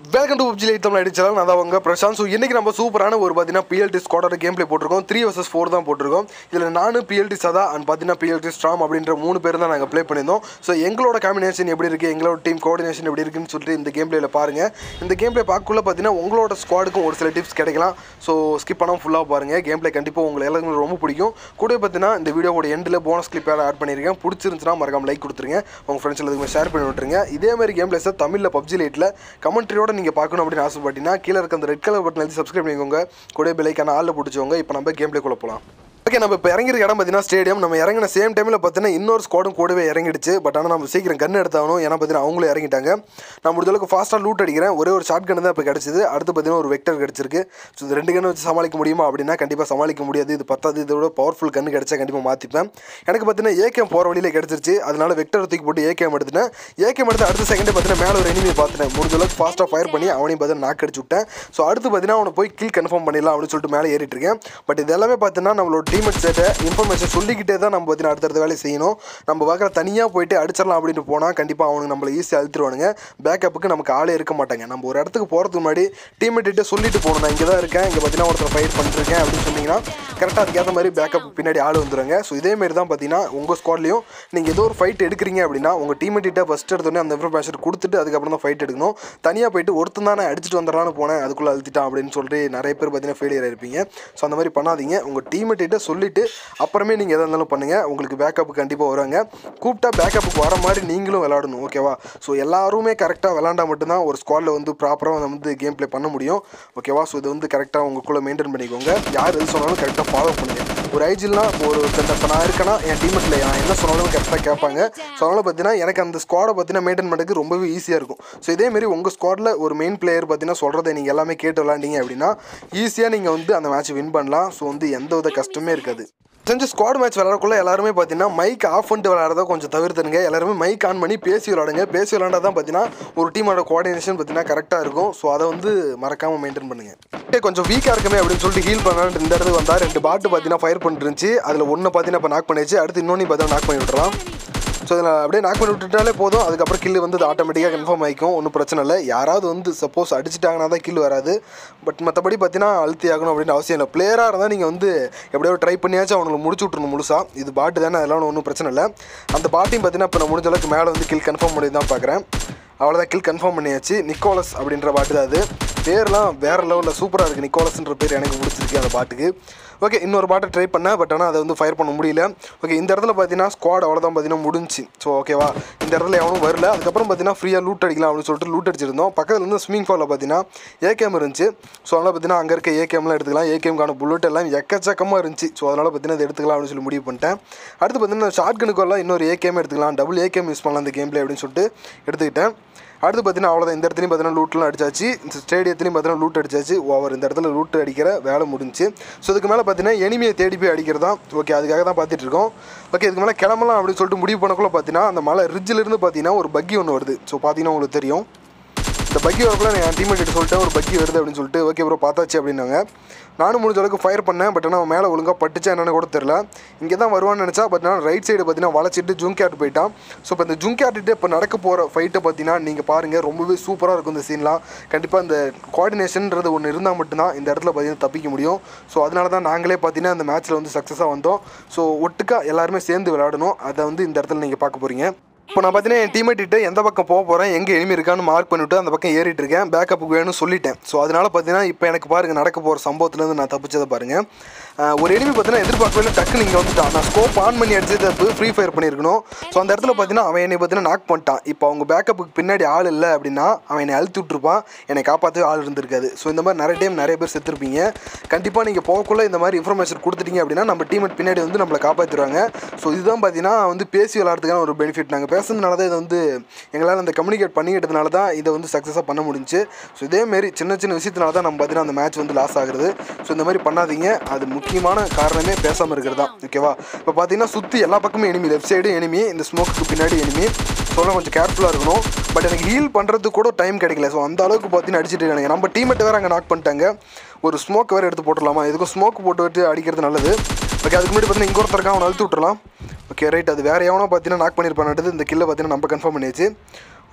Welcome to PUBG lite Tamil அடிச்சாலும் நான் தான் அவங்க பிரசாந்த் ஸோ இன்றைக்கி நம்ம சூப்பரான ஒரு பார்த்தீங்கன்னா பிஎல்டி ஸ்குவாடோட கேம் ப்ளே போட்டிருக்கோம் த்ரீ வர்சஸ் ஃபோர் தான் போட்டிருக்கோம் இதில் நானும் பிஎல்டி சதா அண்ட் பார்த்தீங்கன்னா பிஎல்டி ஸ்ட்ராம் அப்படின்ற மூணு பேர் தான் நாங்கள் ப்ளே பண்ணியிருந்தோம் ஸோ எங்களோட காம்பினேஷன் எப்படி இருக்குது எங்களோட டீம் கோஆர்டினேஷன் எப்படி இருக்குன்னு சொல்லிட்டு இந்த கேம் பிளேயில் பாருங்கள் இந்த கேம் பிளே பார்க்கக்குள்ள பார்த்தீங்கன்னா உங்களோட ஸ்குவாடுக்கும் ஒரு சில டிப்ஸ் கிடைக்கலாம் ஸோ ஸ்கிப் பண்ணாமல் ஃபுல்லாக பாருங்கள் கேம் பிளே கண்டிப்பாக உங்களுக்கு எல்லாருக்கும் ரொம்ப பிடிக்கும் கூட பார்த்தீங்கன்னா இந்த வீடியோவோட எண்டில் போனஸ் கிளிப் வேறு ஆட் பண்ணியிருக்கேன் பிடிச்சிருந்துச்சுன்னா மறக்காம லைக் கொடுத்துருங்க உங்கள் ஃப்ரெண்ட்ஸ் எல்லாத்துக்குமே ஷேர் பண்ணி விட்டுருங்க இதே மாதிரி கேம் பிளேஸை தமிழில் பப்ஜி லைட்டில் கமெண்ட்ரியோட நீங்கள் பார்க்கணும் அப்படின்னு ஆசைப்பட்டீங்கன்னா கீழே இருக்க அந்த ரெட் கலர் பட்டன் எழுதி சப்ஸ்கிரைப் பண்ணிக்கோங்க கூட பெலைக்கான ஆளில் பிடிச்சவங்க இப்போ நம்ம கேம் பிளேக்குள்ளே போகலாம் ஓகே நம்ம இப்போ இறங்கிருக்க இடம் பார்த்தீங்கன்னா ஸ்டேடியம் நம்ம இறங்கின சேம் டைமில் பார்த்தீங்கன்னா இன்னொரு ஸ்குவாடும் கூடவே இறங்கிடுச்சு பட் ஆனால் நம்ம சீக்கிரம் கன் எடுத்தாகணும் ஏன்னா பார்த்தீங்கன்னா அவங்களும் இறங்கிட்டாங்க நான் முடிஞ்ச அளவுக்கு ஃபாஸ்ட்டாக லூட் அடிக்கிறேன் ஒரே ஒரு ஷார்ட் கன் தான் இப்போ கிடச்சிது அடுத்து பார்த்தீங்கன்னா ஒரு வெக்டர் கிடச்சிருக்கு ஸோ இந்த ரெண்டு கன்று வச்சு சமாளிக்க முடியுமா அப்படின்னா கண்டிப்பாக சமாளிக்க முடியாது இது பத்தாது இதோட பவர்ஃபுல் கன்று கிடச்சா கண்டிப்பாக மாற்றிப்பேன் எனக்கு பார்த்தீங்கன்னா ஏகேம் போகிற வழியில் கிடச்சிருச்சு அதனால வெக்டர் தூக்கி போட்டு ஏகேம் எடுத்துட்டேன் ஏகேம் எடுத்து அடுத்த செகண்டே பார்த்தீங்கன்னா மேலே ஒரு எனிமியை பார்த்துட்டேன் முடிஞ்ச அளவுக்கு ஃபாஸ்ட்டாக ஃபயர் பண்ணி அவனையும் பார்த்தீங்கன்னா நாக்கு அடிச்சு விட்டேன் ஸோ அடுத்து பார்த்தீங்கன்னா அவனை போய் கில் கன்ஃபார்ம் பண்ணிடலாம் அப்படின்னு சொல்லிட்டு மேலே ஏறிட்டு இருக்கேன் பட் இது எல்லாமே பார்த்தீங்கன்னா நம்மளோட டீமெட் சேட்டை இன்ஃபர்மேஷன் சொல்லிக்கிட்டே தான் நம்ம பார்த்தீங்கன்னா அடுத்தடுத்த வேலையை செய்யணும் நம்ம பார்க்குற தனியாக போயிட்டு அடிச்சிடலாம் அப்படின்னு போனால் கண்டிப்பாக அவனுக்கு நம்மளை ஈஸியாக அழுத்துருவானுங்க பேக்கப்புக்கு நமக்கு ஆளே இருக்க மாட்டாங்க நம்ம ஒரு இடத்துக்கு போகிறதுக்கு முன்னாடி டீம்மேட்டு சொல்லிட்டு போகணும் நான் இங்கே தான் இருக்கேன் இங்கே பார்த்தீங்கன்னா ஒருத்தர் ஃபைட் பண்ணிருக்கேன் அப்படின்னு சொன்னீங்கன்னா கரெக்டாக அதுக்கேற்ற மாதிரி பேக்கப் பின்னாடி ஆள் வந்துருங்க ஸோ இதேமாரி தான் பார்த்தீங்கன்னா உங்கள் ஸ்குவாட்லையும் நீங்கள் ஏதோ ஒரு ஃபைட் எடுக்கிறீங்க அப்படின்னா உங்கள் டீம்மேட்டிட்ட ஃபஸ்ட் எடுத்தோடனே அந்த இன்ஃபர்மேஷன் கொடுத்துட்டு அதுக்கப்புறம் தான் ஃபைட் எடுக்கணும் தனியாக போயிட்டு ஒருத்தன் தான் நான் அடிச்சுட்டு வந்துடலான்னு போனேன் அதுக்குள்ளே அழுத்திட்டான் அப்படின்னு சொல்லிட்டு நிறைய பேர் பார்த்தீங்கன்னா ஃபெயிலியர் ஆயிருப்பீங்க ஸோ அந்த மாதிரி பண்ணாதீங்க உங்கள் டீம்மேட்டிட்ட சொல்லிட்டு அப்புறமே நீங்கள் எதாக இருந்தாலும் பண்ணுங்கள் உங்களுக்கு பேக்கப் கண்டிப்பாக வருவாங்க கூப்பிட்டா பேக்கப்புக்கு வர மாதிரி நீங்களும் விளாடணும் ஓகேவா ஸோ எல்லாருமே கரெக்டாக விளாண்டா மட்டும்தான் ஒரு ஸ்குவாடில் வந்து ப்ராப்பராக வந்து கேம் ப்ளே பண்ண முடியும் ஓகேவா ஸோ இது வந்து கரெக்டாக உங்களுக்குள்ளே மெயின்டைன் பண்ணிக்கோங்க யார் எது சொன்னாலும் கரெக்டாக ஃபாலோ பண்ணுங்கள் ஒரு ஐஜில்னா ஒரு இப்போ நான் இருக்கேன்னா என் டீமெட்டில் நான் என்ன சொன்னாலும் கரெக்டாக கேட்பாங்க ஸோ அதனால் பார்த்தீங்கன்னா எனக்கு அந்த ஸ்குவாடை பார்த்தீங்கன்னா மெயின்டைன் பண்ணுறதுக்கு ரொம்பவே ஈஸியாக இருக்கும் ஸோ இதேமாரி உங்கள் ஸ்குவாடில் ஒரு மெயின் பிளேயர் பார்த்தீங்கன்னா சொல்கிறத நீங்கள் எல்லாமே கேட்டு விளாண்டிங்க அப்படின்னா ஈஸியாக நீங்கள் வந்து அந்த மேட்ச் வின் பண்ணலாம் ஸோ வந்து எந்த வித கஷ்டமே இருக்காது செஞ்சு ஸ்குவாட் மேட்ச் விளாடக்குள்ள எல்லாருமே பார்த்தீங்கன்னா மைக் ஆஃப் பண்ணிட்டு விளாட்றத கொஞ்சம் தவிர்த்துருங்க எல்லாருமே மைக் ஆன் பண்ணி பேசி விளாடுங்க பேசி விளாண்டா தான் பார்த்தீங்கன்னா ஒரு டீமோட கோஆர்டினேஷன் பார்த்தீங்கன்னா கரெக்டாக இருக்கும் ஸோ அதை வந்து மறக்காமல் மெயின்டைன் பண்ணுங்க கொஞ்சம் வீக்காக இருக்குமே அப்படின்னு சொல்லிட்டு ஹீல் பண்ணலான்னு இந்த இடத்துக்கு வந்தால் ரெண்டு பாட்டு பார்த்தீங்கன்னா ஃபயர் பண்ணிருந்துச்சு அதில் ஒன்று பார்த்தீங்கன்னா இப்போ நாக் பண்ணிடுச்சு அடுத்து இன்னொன்று பார்த்தீங்கன்னா நாக் பண்ணி விட்டுறலாம் ஸோ இதில் அப்படியே நாக் பண்ணி விட்டுட்டாலே போதும் அதுக்கப்புறம் கில்லு வந்து ஆட்டோமேட்டிக்காக கன்ஃபார்ம் ஆகிக்கும் ஒன்றும் பிரச்சனை இல்லை யாராவது வந்து சப்போஸ் அடிச்சிட்டாங்கன்னா தான் கில் வராது பட் மற்றபடி பார்த்தீங்கன்னா அழுத்தி ஆகணும் அப்படின்னு அவசியம் இல்லை பிளேயராக இருந்தால் நீங்கள் வந்து எப்படியோ ட்ரை பண்ணியாச்சும் அவங்களுக்கு முடிச்சு விட்ருணும் முழுசாக இது பாட்டு தானே அதெல்லாம் ஒன்றும் பிரச்சனை இல்லை அந்த பாட்டையும் பார்த்தீங்கன்னா இப்போ நான் முடிஞ்ச அளவுக்கு மேலே வந்து கில் கன்ஃபார்ம் பண்ணி தான் பார்க்குறேன் அவ்வளோதான் கில் கன்ஃபார்ம் பண்ணியாச்சு நிக்கோலஸ் அப்படின்ற பாட்டு தான் அது பேர்லாம் வேறு லெவலில் சூப்பராக இருக்குது நிக்கோலஸ்ன்ற பேர் எனக்கு பிடிச்சிருக்கு அந்த பாட்டுக்கு ஓகே இன்னொரு பாட்டை ட்ரை பண்ணேன் பட் ஆனால் அதை வந்து ஃபயர் பண்ண முடியல ஓகே இந்த இடத்துல பார்த்தீங்கன்னா ஸ்குவாட் அவ்வளோதான் பார்த்தீங்கன்னா முடிஞ்சு ஸோ ஓகேவா இந்த இடத்துல எவனும் வரல அதுக்கப்புறம் பார்த்தீங்கன்னா ஃப்ரீயாக லூட் அடிக்கலாம் அப்படின்னு சொல்லிட்டு லூட் அடிச்சிருந்தோம் பக்கத்தில் இருந்து ஸ்விமிங் ஃபாலில் பார்த்தீங்கன்னா ஏகேம் இருந்துச்சு ஸோ அதனால் பார்த்தீங்கன்னா அங்கே இருக்க ஏகேம்லாம் எடுத்துக்கலாம் ஏகேம்கான புல்லட் எல்லாம் எக்கச்சக்கமாக இருந்துச்சு ஸோ அதனால் பார்த்தீங்கன்னா அதை எடுத்துக்கலாம் அப்படின்னு சொல்லி முடிவு பண்ணிட்டேன் அடுத்து பார்த்தீங்கன்னா ஷார்ட் கனுக்கெல்லாம் இன்னொரு ஏகேம் எடுத்துக்கலாம் டபுள் ஏகேம் யூஸ் பண்ணலாம் அந்த கேம் பிளே அப்படின்னு சொல்லிட்டு எடுத்துக்கிட்டேன் அடுத்து பார்த்தீங்கன்னா அவ்வளோதான் இந்த இடத்துலையும் பார்த்தீங்கன்னா லூட்லாம் அடிச்சாச்சு இந்த ஸ்டேடியத்துலையும் பார்த்தீங்கன்னா லூட் அடிச்சாச்சு ஓவர் இந்த இடத்துல லூட் அடிக்கிற வேலை முடிஞ்சு ஸோ இதுக்கு மேலே பார்த்தீங்கன்னா எனிமியை தேடி போய் அடிக்கிறது தான் ஓகே அதுக்காக தான் பார்த்துட்டு இருக்கோம் ஓகே இதுக்கு மேலே கிளம்பலாம் அப்படின்னு சொல்லிட்டு முடிவு பண்ணக்குள்ள பார்த்தீங்கன்னா அந்த மலை ரிட்ஜிலிருந்து பார்த்தீங்கன்னா ஒரு பக்கி ஒன்று வருது ஸோ பார்த்தீங்கன்னா உங்களுக்கு தெரியும் இந்த பக்கி வரக்குள்ள நான் என் டீம்மேட் சொல்லிட்டேன் ஒரு பக்கி வருது அப்படின்னு சொல்லிட்டு ஓகே ப்ரோ பார்த்தாச்சு அப்படின்னாங்க நானும் முடிஞ்ச அளவுக்கு ஃபயர் பண்ணேன் பட் ஆனால் அவன் மேலே ஒழுங்காக பட்டுச்சா என்னன்னு கூட தெரில இங்கே தான் வருவான்னு நினச்சா பட் நான் ரைட் சைடு பார்த்தீங்கன்னா வளைச்சிட்டு ஜூம் கேட் போயிட்டான் ஸோ இப்போ இந்த ஜூம் கேட்டுட்டு இப்போ நடக்க போகிற ஃபைட்டை பார்த்தீங்கன்னா நீங்கள் பாருங்கள் ரொம்பவே சூப்பராக இருக்கும் இந்த சீன்லாம் கண்டிப்பாக இந்த கோஆர்டினேஷன்ன்றது ஒன்று இருந்தால் மட்டும்தான் இந்த இடத்துல பார்த்தீங்கன்னா தப்பிக்க முடியும் ஸோ அதனால தான் நாங்களே பார்த்தீங்கன்னா இந்த மேட்ச்சில் வந்து சக்ஸஸாக வந்தோம் ஸோ ஒட்டுக்கா எல்லாருமே சேர்ந்து விளையாடணும் அதை வந்து இந்த இடத்துல நீங்கள் பார்க்க போகிறீங்க இப்போ நான் பார்த்தீங்கன்னா என் டீமேட்டிட்ட எந்த பக்கம் போக போகிறேன் எங்கே எனிமி இருக்கான்னு மார்க் பண்ணிவிட்டு அந்த பக்கம் ஏறிட்டு இருக்கேன் பேக்கப்புக்கு வேணும்னு சொல்லிட்டேன் ஸோ அதனால் பார்த்தீங்கன்னா இப்போ எனக்கு பாருங்கள் நடக்க போகிற சம்பவத்துலேருந்து நான் தப்பிச்சதை பாருங்கள் ஆஹ் ஒரு எனிமி பார்த்தீங்கன்னா எதிர்பார்க்கவே டக்குன்னு இங்கே வந்துட்டான் நான் ஸ்கோப் ஆன் பண்ணி அடிச்சது அப்போ ஃப்ரீ ஃபயர் பண்ணியிருக்கணும் ஸோ அந்த இடத்துல பார்த்தீங்கன்னா அவன் என்னை பார்த்தீங்கன்னா நாக் பண்ணிட்டான் இப்போ அவங்க பேக்கப்புக்கு பின்னாடி ஆள் இல்லை அப்படின்னா அவன் என்னை அழுத்தி விட்ருப்பான் என்னை காப்பாற்றவே ஆள் இருந்திருக்காது ஸோ இந்த மாதிரி நிறைய டைம் நிறைய பேர் செத்துருப்பீங்க கண்டிப்பாக நீங்கள் போகக்குள்ள இந்த மாதிரி இன்ஃபர்மேஷன் கொடுத்துட்டீங்க அப்படின்னா நம்ம டீமேட் பின்னாடி வந்து நம்மளை காப்பாற்றிடுவாங்க ஸோ இதுதான் பார்த்தீங்கன்னா வந்து பேசி விளாட்றதுக்கான ஒரு பெனிஃபிட் நாங்கள் பேசுனதுனால தான் இதை வந்து எங்களால் அந்த கம்யூனிகேட் பண்ணிக்கிட்டதுனால தான் இதை வந்து சக்ஸஸாக பண்ண முடிஞ்சு ஸோ இதேமாரி சின்ன சின்ன விஷயத்தினால தான் நம்ம பார்த்தீங்கன்னா அந்த மேட்ச் வந்து லாஸ் ஆகுறது ஸோ இந்த மாதிரி பண்ணாதீங்க அது முக்கியமான காரணமே பேசாமல் இருக்கிறது தான் ஓகேவா இப்போ பார்த்தீங்கன்னா சுற்றி எல்லா பக்கமும் எனிமி லெஃப்ட் சைடு எனிமி இந்த ஸ்மோக்கு பின்னாடி எனிமி ஸோ கொஞ்சம் கேர்ஃபுல்லாக இருக்கணும் பட் எனக்கு ஹீல் பண்ணுறதுக்கு கூட டைம் கிடைக்கல ஸோ அந்த அளவுக்கு பார்த்தீங்கன்னா அடிச்சிட்டு இருக்காங்க நம்ம டீமெட்டு வேறு அங்கே நாக் பண்ணிட்டாங்க ஒரு ஸ்மோக் வேறு எடுத்து போட்டுடலாமா எதுக்கும் ஸ்மோக் போட்டு விட்டு அடிக்கிறது நல்லது ஓகே அதுக்கு முன்னாடி பார்த்தீங்கன்னா இங்கே ஒருத்தருக்கா அவனை அழுத்து விட்டுறலாம் ஓகே ரைட் அது வேறு எவனோ பார்த்தீங்கன்னா நாக் பண்ணியிருப்பான்றது இந்த கில்லை பார்த்தீங்கன்னா நம்ம கன்ஃபார்ம் பண்ணியாச்சு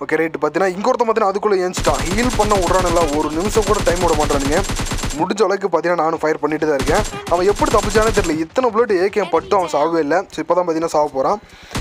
ஓகே ரைட் பார்த்தீங்கன்னா இங்க ஒருத்தன் பார்த்தீங்கன்னா அதுக்குள்ளே ஏஞ்சிட்டான் ஹீல் பண்ண விட்றானுங்களா ஒரு நிமிஷம் கூட டைம் விட மாட்டானுங்க முடிஞ்ச அளவுக்கு பார்த்தீங்கன்னா நானும் ஃபயர் பண்ணிட்டு தான் இருக்கேன் அவன் எப்படி தப்பிச்சானே தெரியல இத்தனை புல்லட் ஏகேம் பட்டும் அவன் சாகவே இல்லை ஸோ இப்போ தான் பார்த்தீங்கன்னா சாக போகிறான்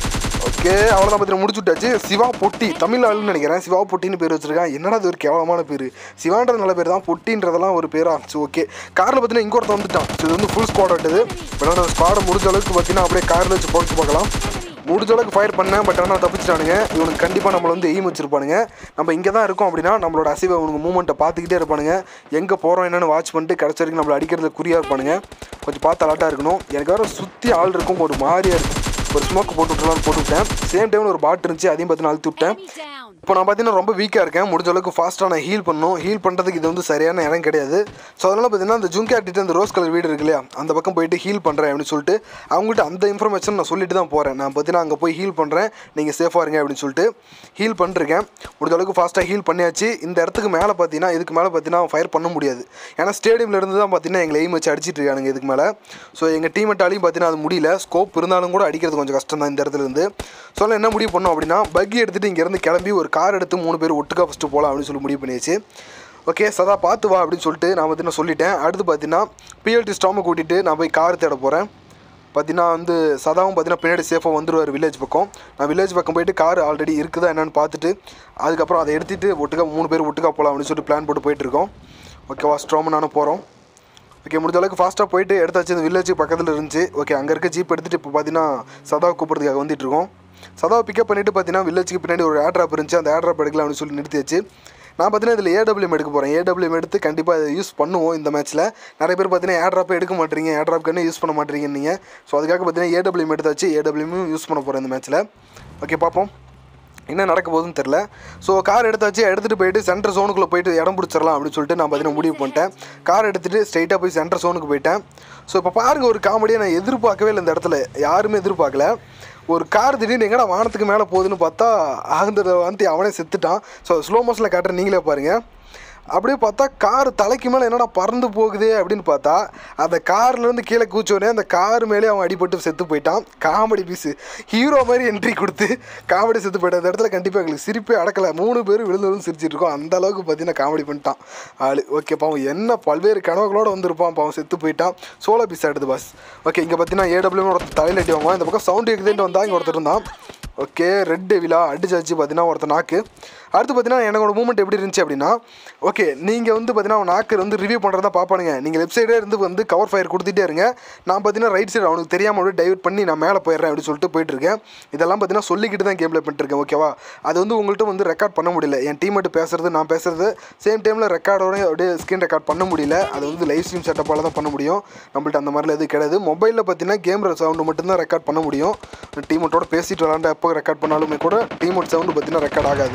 ஓகே அவ்வளோதான் பார்த்தீங்கன்னா முடிச்சு விட்டாச்சு சிவா பொட்டி தமிழ் ஆளுன்னு நினைக்கிறேன் சிவா பொட்டின்னு பேர் வச்சிருக்கான் என்னடா அது ஒரு கேவலமான பேர் சிவான்றது நல்ல பேர் தான் பொட்டின்றதெல்லாம் ஒரு பேரா ஸோ ஓகே காரில் பார்த்தீங்கன்னா இங்கே ஒருத்தன் வந்துட்டான் ஸோ இது வந்து ஃபுல் ஸ்குவாட் ஆட்டுது பட் ஆனால் ஸ்குவாடை முடிஞ்ச அளவுக்கு பார்த்தீங்கன்னா அப்படியே காரில் வச்சு போட்டு பார்க்கலாம் முடிஞ்ச அளவுக்கு ஃபயர் பண்ணேன் பட் ஆனால் தப்பிச்சிட்டானுங்க இவனுக்கு கண்டிப்பாக நம்மளை வந்து எய்ம் வச்சிருப்பானுங்க நம்ம இங்கே தான் இருக்கோம் அப்படின்னா நம்மளோட அசைவை இவனுக்கு மூமெண்ட்டை பார்த்துக்கிட்டே இருப்பானுங்க எங்கே போகிறோம் என்னன்னு வாட்ச் பண்ணிட்டு கடைசி வரைக்கும் நம்மளை அடிக்கிறதுல குறியாக இருப்பானுங்க கொஞ்சம் பார்த்து அலர்ட்டாக இருக்கணும் எனக்கு வேறு சுற்றி ஆள் இருக்கும் ஒரு மாதிரியா இருக்கு ஒரு ஸ்மோக் போட்டு விட்டுலான்னு போட்டு விட்டேன் சேம் டைமில் ஒரு பாட் இருந்துச்சு அதையும் பார்த்து அழுத்தி விட்டேன் Enemy down. இப்போ நான் பார்த்தீங்கன்னா ரொம்ப வீக்காக இருக்கேன் முடிஞ்ச அளவுக்கு ஃபாஸ்ட்டாக நான் ஹீல் பண்ணணும் ஹீல் பண்ணுறதுக்கு இது வந்து சரியான இடம் கிடையாது ஸோ அதனால் பார்த்தீங்கன்னா அந்த ஜுங்கே ஆக்டிட்டு அந்த ரோஸ் கலர் வீடு இருக்கு இல்லையா அந்த பக்கம் போயிட்டு ஹீல் பண்ணுறேன் அப்படின்னு சொல்லிட்டு அவங்கள்ட்ட அந்த இன்ஃபர்மேஷன் நான் சொல்லிட்டு தான் போகிறேன் நான் பார்த்தீங்கன்னா அங்கே போய் ஹீல் பண்ணுறேன் நீங்கள் சேஃபாக இருங்க அப்படின்னு சொல்லிட்டு ஹீல் பண்ணிருக்கேன் முடிஞ்ச அளவுக்கு ஃபாஸ்ட்டாக ஹீல் பண்ணியாச்சு இந்த இடத்துக்கு மேலே பார்த்தீங்கன்னா இதுக்கு மேலே பார்த்தீங்கன்னா ஃபயர் பண்ண முடியாது ஏன்னா ஸ்டேடியமில் இருந்து தான் பார்த்தீங்கன்னா எங்களை எய்ம் வச்சு அடிச்சிட்டு இருக்கானுங்க இதுக்கு மேலே ஸோ எங்கள் டீமெட்டாலையும் பார்த்தீங்கன்னா அது முடியல ஸ்கோப் இருந்தாலும் கூட அடிக்கிறது கொஞ்சம் கஷ்டம் தான் இந்த இடத்துல இருந்து ஸோ அதனால என்ன முடிவு பண்ணோம் அப்படின்னா பக்கி எடுத்துகிட்டு இங்கேருந்து கிளம்பி ஒரு கார் எடுத்து மூணு பேர் ஒட்டுக்கா ஃபஸ்ட்டு போகலாம் அப்படின்னு சொல்லி முடிவு பண்ணியாச்சு ஓகே சதா பார்த்து வா அப்படின்னு சொல்லிட்டு நான் பார்த்தீங்கன்னா சொல்லிட்டேன் அடுத்து பார்த்தீங்கன்னா பிஎல்டி ஸ்டாமை கூட்டிகிட்டு நான் போய் கார் தேட போகிறேன் பார்த்தீங்கன்னா வந்து சதாவும் பார்த்தீங்கன்னா பின்னாடி சேஃபாக வந்துடுவார் வில்லேஜ் பக்கம் நான் வில்லேஜ் பக்கம் போயிட்டு கார் ஆல்ரெடி இருக்குதா என்னன்னு பார்த்துட்டு அதுக்கப்புறம் அதை எடுத்துகிட்டு ஒட்டுக்கா மூணு பேர் ஒட்டுக்கா போகலாம் அப்படின்னு சொல்லிட்டு பிளான் போட்டு போயிட்டுருக்கோம் ஓகேவா ஸ்ட்ராம நானும் போகிறோம் ஓகே முடிஞ்ச அளவுக்கு ஃபாஸ்ட்டாக போயிட்டு எடுத்தாச்சு இந்த வில்லேஜ் பக்கத்தில் இருந்துச்சு ஓகே அங்கே இருக்க ஜீப் எடுத்துகிட்டு இப்போ பார்த்தீங்கன்னா சதாவை கூப்பிட்றதுக்காக வந்துட்டு இருக்கோம் சதாவை பிக்கப் பண்ணிட்டு பார்த்தீங்கன்னா வில்லேஜுக்கு பின்னாடி ஒரு ஏட்ராப் இருந்துச்சு அந்த ஏட்ராப் எடுக்கலாம் அப்படின்னு சொல்லி நிறுத்தியாச்சு நான் பார்த்தீங்கன்னா இதில் ஏடபிள்யூஎம் எடுக்க போகிறேன் ஏடபிள்யூஎம் எடுத்து கண்டிப்பாக இதை யூஸ் பண்ணுவோம் இந்த மேட்ச்சில் நிறைய பேர் பார்த்தீங்கன்னா ஏட்ராப்பே எடுக்க மாட்டீங்க ஏட்ராப் கண்ணு யூஸ் பண்ண மாட்டீங்க நீங்கள் ஸோ அதுக்காக பார்த்தீங்கன்னா ஏடபிள்யூஎம் எடுத்தாச்சு ஏடபிள்யூஎம் யூஸ் பண்ண போகிறேன் இந்த மேட்ச்சில் ஓகே பார்ப்போம் என்ன நடக்க போகுதுன்னு தெரில ஸோ கார் எடுத்தாச்சு எடுத்துகிட்டு போயிட்டு சென்டர் ஜோனுக்குள்ளே போயிட்டு இடம் பிடிச்சிடலாம் அப்படின்னு சொல்லிட்டு நான் பார்த்தீங்கன்னா முடிவு பண்ணிட்டேன் கார் எடுத்துகிட்டு ஸ்ட்ரைட்டாக போய் சென்டர் ஜோனுக்கு போயிட்டேன் ஸோ இப்போ பாருங்க ஒரு காமெடியை நான் எதிர்பார்க்கவே இல்லை இந்த இடத்துல யாருமே எதிர்பார்க்கல ஒரு கார் திடீர்னு எங்கடா வானத்துக்கு மேலே போகுதுன்னு பார்த்தா அந்த வந்து அவனே செத்துட்டான் ஸோ ஸ்லோ மோஷனில் காட்டுறேன் நீங்களே பாருங்கள் அப்படியே பார்த்தா கார் தலைக்கு மேலே என்னடா பறந்து போகுதே அப்படின்னு பார்த்தா அந்த கார்லேருந்து கீழே கூச்சோடனே அந்த கார் மேலே அவன் அடிபட்டு செத்து போயிட்டான் காமெடி பீஸு ஹீரோ மாதிரி என்ட்ரி கொடுத்து காமெடி செத்து போயிட்டான் அந்த இடத்துல கண்டிப்பாக எங்களுக்கு சிரிப்பே அடக்கலை மூணு பேரும் விழுந்து விழுந்து சிரிச்சிட்டு இருக்கோம் அந்த அளவுக்கு பார்த்தீங்கன்னா காமெடி பண்ணிட்டான் ஆளு ஓகே பாவம் என்ன பல்வேறு கனவுகளோட வந்திருப்பான் பாவம் செத்து போயிட்டான் சோலோ பீஸ் ஆடுது பாஸ் ஓகே இங்கே பார்த்தீங்கன்னா ஏடபிள்யூ ஒருத்தர் தலையில் அடி வாங்குவான் இந்த பக்கம் சவுண்ட் இருக்குதுன்ட்டு வந்தா இங்கே ஒருத்தர் இருந்தான் ஓகே ரெட் டெவிலா அடிச்சாச்சு பார்த்தீங்கன்னா ஒருத்தர் நாக்கு அடுத்து பார்த்தீங்கன்னா என்னோட மூமெண்ட் எப்படி இருந்துச்சு அப்படின்னா ஓகே நீங்கள் வந்து பார்த்தீங்கன்னா அவன் நாக்கு வந்து ரிவ்யூ பண்ணுறதா பார்ப்பானுங்க நீங்கள் லெஃப்ட் சைடே இருந்து வந்து கவர் ஃபயர் கொடுத்துட்டே இருங்க நான் பார்த்தீங்கன்னா ரைட் சைடு அவனுக்கு தெரியாமல் அப்படியே டைவர்ட் பண்ணி நான் மேலே போயிடுறேன் அப்படின்னு சொல்லிட்டு போயிட்டு இருக்கேன் இதெல்லாம் பார்த்தீங்கன்னா சொல்லிக்கிட்டு தான் கேம் ப்ளே பண்ணிட்டுருக்கேன் ஓகேவா அது வந்து உங்கள்கிட்ட வந்து ரெக்கார்ட் பண்ண முடியல என் டீம்மேட் பேசுறது நான் பேசுறது சேம் டைமில் ரெக்கார்டோட அப்படியே ஸ்க்ரீன் ரெக்கார்ட் பண்ண முடியல அது வந்து லைவ் ஸ்ட்ரீம் செட்டப்பால் தான் பண்ண முடியும் நம்மள்ட்ட அந்த மாதிரிலாம் எதுவும் கிடையாது மொபைலில் பார்த்தீங்கன்னா கேம் சவுண்டு மட்டும்தான் ரெக்கார்ட் பண்ண முடியும் டீமோட்டோட பேசிட்டு விளாண்ட எப்போ ரெக்கார்ட் பண்ணாலுமே கூட டீமோட் சவுண்டு பார்த்தீங்கன்னா ரெக்கார்ட் ஆகாது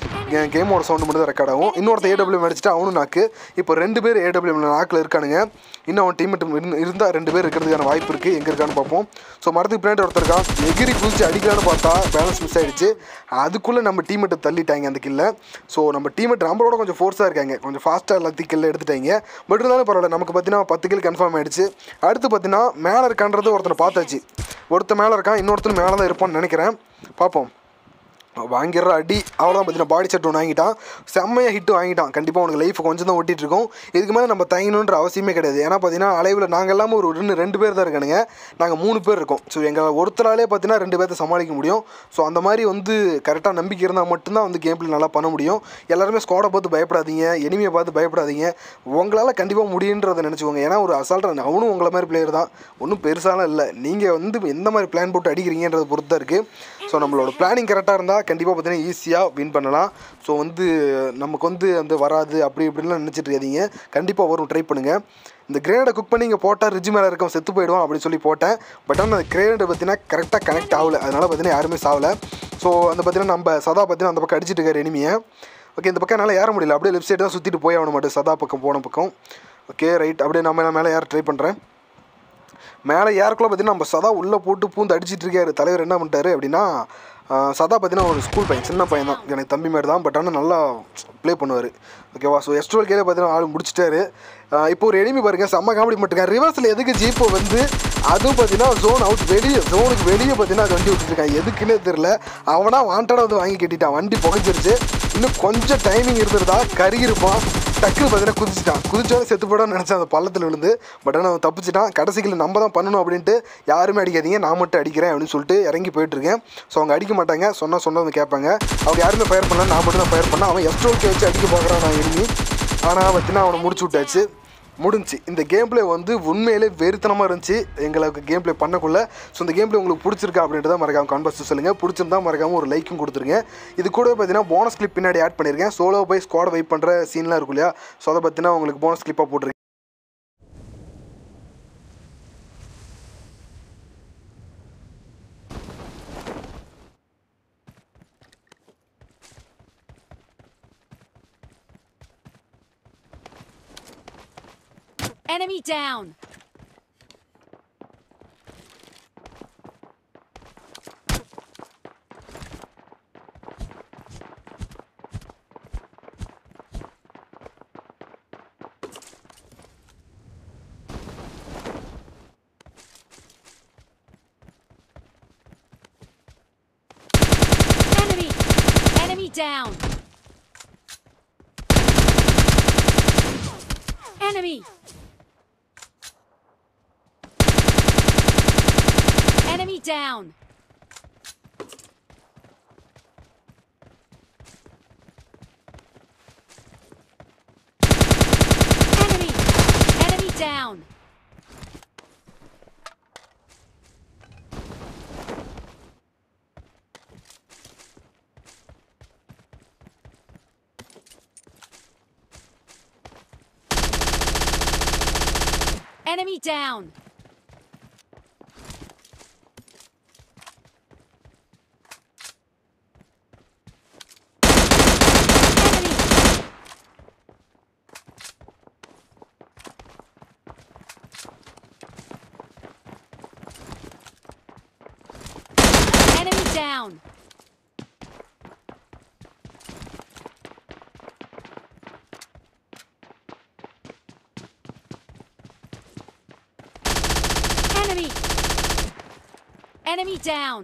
கேமோட சவுண்டு மட்டும் தான் ரெக்கார்ட் ஆகும் இன்னொருத்த ஏடபிள்யூ அடிச்சுட்டு அவனும் நாக்கு இப்போ ரெண்டு பேர் ஏடபிள்யூ நாக்கில் இருக்கானுங்க இன்னும் அவன் டீம் இருந்தால் ரெண்டு பேர் இருக்கிறதுக்கான வாய்ப்பு இருக்குது எங்கே இருக்கான்னு பார்ப்போம் ஸோ மரத்துக்கு பின்னாடி ஒருத்தர் இருக்கான் எகிரி குதிச்சு அடிக்கலான்னு பார்த்தா பேலன்ஸ் மிஸ் ஆயிடுச்சு அதுக்குள்ளே நம்ம டீமெட்டை தள்ளிட்டாங்க அந்த கில்ல ஸோ நம்ம டீமெட் நம்மளோட கொஞ்சம் ஃபோர்ஸாக இருக்காங்க கொஞ்சம் ஃபாஸ்ட்டாக எல்லாத்தையும் கில்ல எடுத்துட்டாங்க பட் இருந்தாலும் பரவாயில்ல நமக்கு பார்த்தீங்கன்னா பத்து கில் கன்ஃபார்ம் ஆயிடுச்சு அடுத்து பார்த்தீங்கன்னா மேலே இருக்கான்றது ஒருத்தனை பார்த்தாச்சு ஒருத்தன் மேலே இருக்கான் இன்னொருத்தன் மேலே தான் இருப்பான்னு நினைக்கிறேன் பார்ப்போம் வாங்கிடுற அடி அவ்வளோதான் பார்த்தீங்கன்னா பாடி செட் ஒன்று வாங்கிட்டான் செம்மையாக ஹிட்டு வாங்கிட்டான் கண்டிப்பாக உனக்கு லைஃப் கொஞ்சம் தான் ஓட்டிகிட்டு இருக்கோம் இதுக்கு மேலே நம்ம தயங்கணுன்ற அவசியமே கிடையாது ஏன்னா பார்த்தீங்கன்னா அலைவில் நாங்கள் எல்லாமே ஒரு ரெண்டு ரெண்டு பேர் தான் இருக்கானுங்க நாங்கள் மூணு பேர் இருக்கோம் ஸோ எங்கள் ஒருத்தராலே பார்த்தீங்கன்னா ரெண்டு பேர்த்த சமாளிக்க முடியும் ஸோ அந்த மாதிரி வந்து கரெக்டாக நம்பிக்கை இருந்தால் மட்டும்தான் வந்து கேம் பிளே நல்லா பண்ண முடியும் எல்லாருமே ஸ்குவாடை பார்த்து பயப்படாதீங்க எனிமையை பார்த்து பயப்படாதீங்க உங்களால் கண்டிப்பாக முடியுன்றதை நினச்சிக்கோங்க ஏன்னா ஒரு அசால்ட்டாக அவனும் உங்களை மாதிரி பிளேயர் தான் ஒன்றும் பெருசாலாம் இல்லை நீங்கள் வந்து எந்த மாதிரி பிளான் போட்டு அடிக்கிறீங்கன்றதை பொறுத்து தான் இருக்குது ஸோ நம்மளோட பிளானிங் கரெக்டாக இருந்தால் கண்டிப்பாக பார்த்தீங்கன்னா ஈஸியாக வின் பண்ணலாம் ஸோ வந்து நமக்கு வந்து அந்த வராது அப்படி இப்படின்லாம் நினச்சிட்டு இருக்காதீங்க கண்டிப்பாக வரும் ட்ரை பண்ணுங்கள் இந்த கிரேனடை குக் பண்ணி இங்கே போட்டால் ரிஜி மேலே இருக்கவன் செத்து போயிடுவான் அப்படின்னு சொல்லி போட்டேன் பட் ஆனால் அந்த கிரேனடை பார்த்தீங்கன்னா கரெக்டாக கனெக்ட் ஆகல அதனால் பார்த்தீங்கன்னா யாருமே சாவலை ஸோ அந்த பார்த்தீங்கன்னா நம்ம சதா பார்த்தீங்கன்னா அந்த பக்கம் அடிச்சிட்டு இருக்காரு எனிமியை ஓகே இந்த பக்கம் என்னால் ஏற முடியல அப்படியே லெஃப்ட் சைடு தான் சுற்றிட்டு போய் ஆகணும் மாட்டேன் சதா பக்கம் போன பக்கம் ஓகே ரைட் அப்படியே நம்ம நான் மேலே ஏற ட்ரை பண்ணுறேன் மேலே ஏறக்குள்ள பார்த்தீங்கன்னா நம்ம சதா உள்ளே போட்டு பூந்து அடிச்சிட்டு இருக்காரு தலைவர் என்ன பண்ணிட்டாரு அப்படின்னா ஆஹ் சதா பார்த்தீங்கன்னா ஒரு ஸ்கூல் பையன் சின்ன பையன் தான் எனக்கு தம்பி மாதிரி தான் பட் ஆனால் நல்லா ப்ளே பண்ணுவார் ஓகேவா ஸோ எஸ்ட்ரோல் கேலே பார்த்தீங்கன்னா ஆள் முடிச்சிட்டாரு ஆஹ் இப்போ ஒரு எனிமி பாருங்க செம்ம காமெடி மட்டுங்க ரிவர்ஸில் எதுக்கு ஜீப்போ வந்து அதுவும் பார்த்தீங்கன்னா ஜோன் அவுட் வெளியே ஜோனுக்கு வெளியே பார்த்தீங்கன்னா அது வண்டி விட்டுருக்கான் எதுக்குன்னே தெரில அவனா வாண்டடாக வந்து வாங்கி கட்டிட்டான் வண்டி புகைஞ்சிருச்சு இன்னும் கொஞ்சம் டைமிங் இருந்திருந்தா கறி இருப்பான் டக்குனு பார்த்தீங்கன்னா குதிச்சிட்டான் குதிச்சோட செத்து போடான்னு நினச்சேன் அந்த பள்ளத்தில் விழுந்து பட் ஆனால் அவன் தப்பிச்சிட்டான் கடைசிக்கில் நம்ம தான் பண்ணணும் அப்படின்ட்டு யாருமே அடிக்காதீங்க நான் மட்டும் அடிக்கிறேன் அப்படின்னு சொல்லிட்டு இறங்கி போயிட்டுருக்கேன் ஸோ அவங்க அடிக்க மாட்டாங்க சொன்னால் சொன்னது கேட்பாங்க அவங்க யாருமே ஃபயர் பண்ணல நான் மட்டும் தான் ஃபயர் பண்ணேன் அவன் எஸ்ட்ரோக்கே வச்சு அடிக்க பார்க்குறான் நான் எனிமி ஆனால் பார்த்தீங்கன்னா அவனை முடிச்சு விட்டாச்சு முடிஞ்சு இந்த கேம் பிளே வந்து உண்மையிலே வெறித்தனமாக இருந்துச்சு எங்களுக்கு கேம் பிளே பண்ணக்குள்ள ஸோ இந்த கேம் பிளே உங்களுக்கு பிடிச்சிருக்கா அப்படின்றத மறக்காம கான்வர்ஸ் சொல்லுங்கள் பிடிச்சிருந்தா மறக்காம ஒரு லைக்கும் கொடுத்துருங்க இது கூட பார்த்தீங்கன்னா போனஸ் கிளிப் பின்னாடி ஆட் பண்ணியிருக்கேன் சோலோ போய் ஸ்குவாட் வெயிட் பண்ணுற சீன்லாம் இருக்கும் இல்லையா ஸோ அதை பார்த்தீங்கன்னா உங்களுக்கு போனஸ் கிளிப்பாக போட்டிருக்கேன் Enemy down. Enemy! Enemy down! Enemy! Enemy down! Enemy! Enemy down! Enemy down! Enemy! Enemy down! Enemy! Enemy down!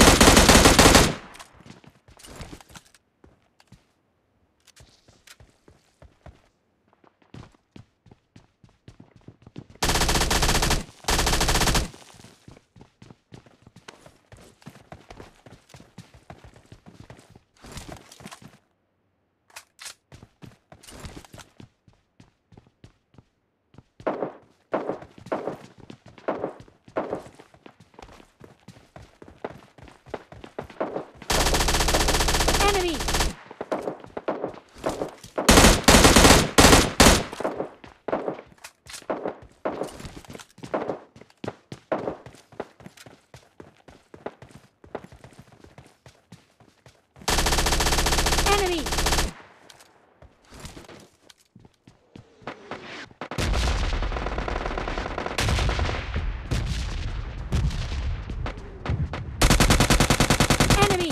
Enemy! Enemy! Enemy!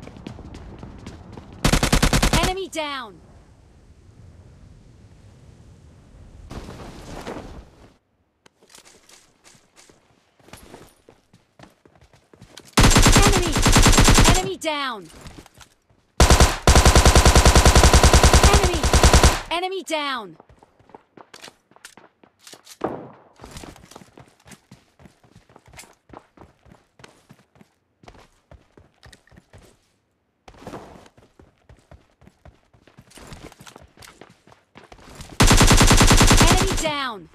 Enemy down! Enemy! Enemy down! Enemy! Enemy down! Enemy down!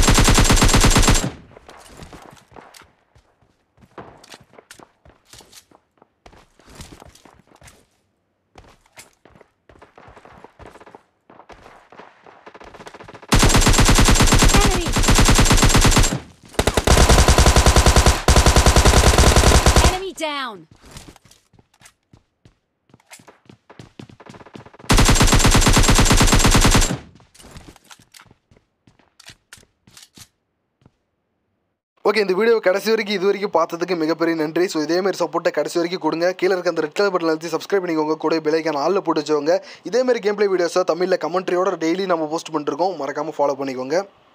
Enemy! Enemy down! Okay இந்த video கடைசி வரைக்கும் இது வரைக்கும் பார்த்ததுக்கு மிகப்பெரிய நன்றி so இதேமாரி சப்போர்ட்டை கடைசி வரைக்கும் கொடுங்க கீழே இருக்க அந்த ரெட் கலர் பட்டன் அழுத்தி சப்ஸ்கிரைப் பண்ணிக்கோங்க கூட பெலைக்கான ஆளில் போட்டு வச்சுக்கோங்க இதேமாரி கேம் பிளே வீடியோஸை தமிழில் கமெண்ட்ரியோட டெய்லி நம்ம போஸ்ட் பண்ணிருக்கோம் மறக்காமல் ஃபாலோ பண்ணிக்கோங்க